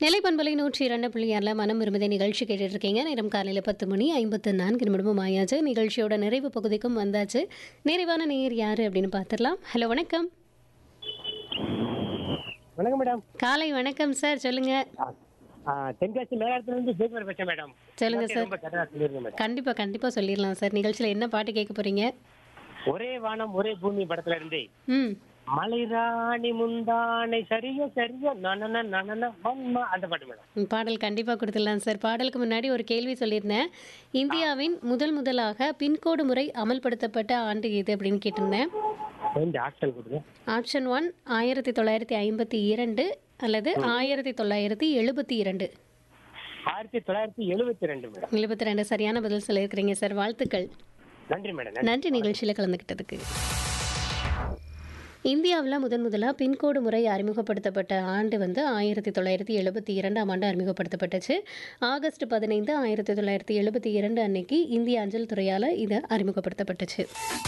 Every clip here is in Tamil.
நிலை பண்பலை நூற்றி இரண்டு புள்ளியாரில் மனம் விரும்புதை நிகழ்ச்சி கேட்டுட்டு இருக்கீங்க நேரம் காலையில் பத்து மணி ஐம்பத்து நான்கு நிமிடமும் ஆயாச்சு நிகழ்ச்சியோட நிறைவு பகுதிக்கும் வந்தாச்சு நிறைவான நேர் யார் அப்படின்னு பார்த்துடலாம் ஹலோ வணக்கம் வணக்கம் மேடம் காலை வணக்கம் சார் சொல்லுங்க ஆ, தென்காசி மேலாளத்துல இருந்து ஜெயக்குமார் பேசுறேன் மேடம் சொல்லுங்க சார் ரொம்ப கரெக்டா சொல்லிருங்க மேடம் கண்டிப்பாக கண்டிப்பாக சொல்லிடலாம் சார் நிகழ்ச்சியில் என்ன பாட்டு கேட்க போறீங்க ஒரே வானம் ஒரே பூமி படத்துல இருந்து ம் மலைராணி முந்தானை சரிய சரிய நனன நனன மன்மா அந்த பாட்டு மேடம் ம், பாடல் கண்டிப்பாக கொடுத்துடலாம் சார் பாடலுக்கு முன்னாடி ஒரு கேள்வி சொல்லியிருந்தேன் இந்தியாவின் முதல் முதலாக பின்கோடு முறை அமல்படுத்தப்பட்ட ஆண்டு எது அப்படின்னு கேட்டிருந்தேன் கொஞ்சம் ஆக்ஷன் கொடுங்க ஆப்ஷன் ஒன் ஆயிரத்தி தொள்ளாயிரத்தி ஐம்பத்தி இரண்டு அல்லது ஆயிரத்தி தொள்ளாயிரத்தி எழுபத்தி இரண்டு ஆயிரத்தி தொள்ளாயிரத்தி எழுபத்தி ரெண்டு மேடம் எழுபத்தி ரெண்டு சரியான பதில் சொல்லியிருக்கிறீங்க சார் வாழ்த்துக்கள் நன்றி மேடம் நன்றி. நன்றி நிகழ்ச்சியில் கலந்துக்கிட்டதுக்கு இந்தியாவில் முதன் முதலாக பின்கோடு முறை அறிமுகப்படுத்தப்பட்ட ஆண்டு வந்து ஆயிரத்தி தொள்ளாயிரத்தி எழுபத்தி இரண்டாம் ஆண்டு அறிமுகப்படுத்தப்பட்டுச்சு ஆகஸ்ட் பதினைந்து ஆயிரத்தி தொள்ளாயிரத்தி எழுபத்தி இரண்டு அன்னைக்கு இந்திய அஞ்சல் துறையால் இது அறிமுகப்படுத்தப்பட்டுச்சு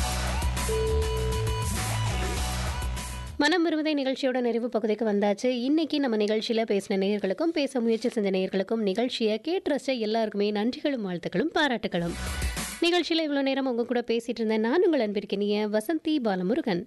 மனம் விரும்புதை நிகழ்ச்சியோட நிறைவு பகுதிக்கு வந்தாச்சு இன்னைக்கு நம்ம நிகழ்ச்சியில் பேசின நேயர்களுக்கும் பேச முயற்சி செஞ்ச நேயர்களுக்கும் நிகழ்ச்சியை கேட்டு ரசிச்ச எல்லாருக்குமே நன்றிகளும் வாழ்த்துக்களும் பாராட்டுகளும் நிகழ்ச்சியில் இவ்வளோ நேரம் உங்க கூட பேசிட்டு இருந்தேன் நான் உங்கள் அன்பிற்கினிய வசந்தி பாலமுருகன்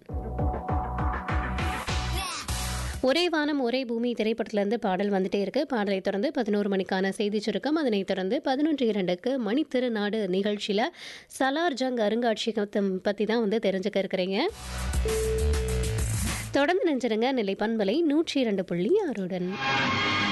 ஒரே வானம் ஒரே பூமி திரைப்படத்திலிருந்து பாடல் வந்துட்டே இருக்கு பாடலை தொடர்ந்து பதினோரு மணிக்கான செய்தி சுருக்கம் அதனைத் தொடர்ந்து பதினொன்று இரண்டுக்கு மணி திருநாடு நிகழ்ச்சியில் சலார் ஜங் அருங்காட்சியகத்தை பற்றி தான் வந்து தெரிஞ்சுக்க இருக்கிறீங்க தொடர்ந்து நெஞ்சிருங்க நிலை பண்பலை நூற்றி இரண்டு புள்ளி ஆறுடன்